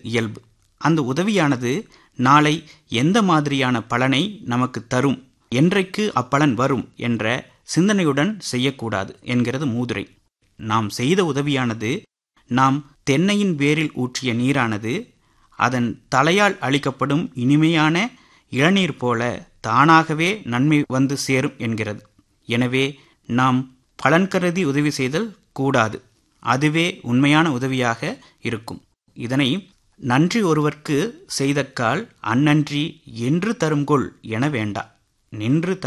இயல்பு அந்த உதவியானது நாளை எந்த மாதிரியான பலனை நமக்கு தரும் என்றைக்கு அப்பலன் வரும் என்ற சிந்தனையுடன் செய்யக்கூடாது என்கிறது மூதுரை நாம் செய்த உதவியானது நாம் தென்னையின் வேரில் ஊற்றிய நீரானது அதன் தலையால் அளிக்கப்படும் இனிமையான இளநீர் போல தானாகவே நன்மை வந்து சேரும் என்கிறது எனவே நாம் பலன் கருதி உதவி செய்தல் கூடாது அதுவே உண்மையான உதவியாக இருக்கும் இதனை நன்றி ஒருவர்க்கு செய்தக்கால் அந்நன்றி என்று தரும்கொள் என வேண்டா நின்று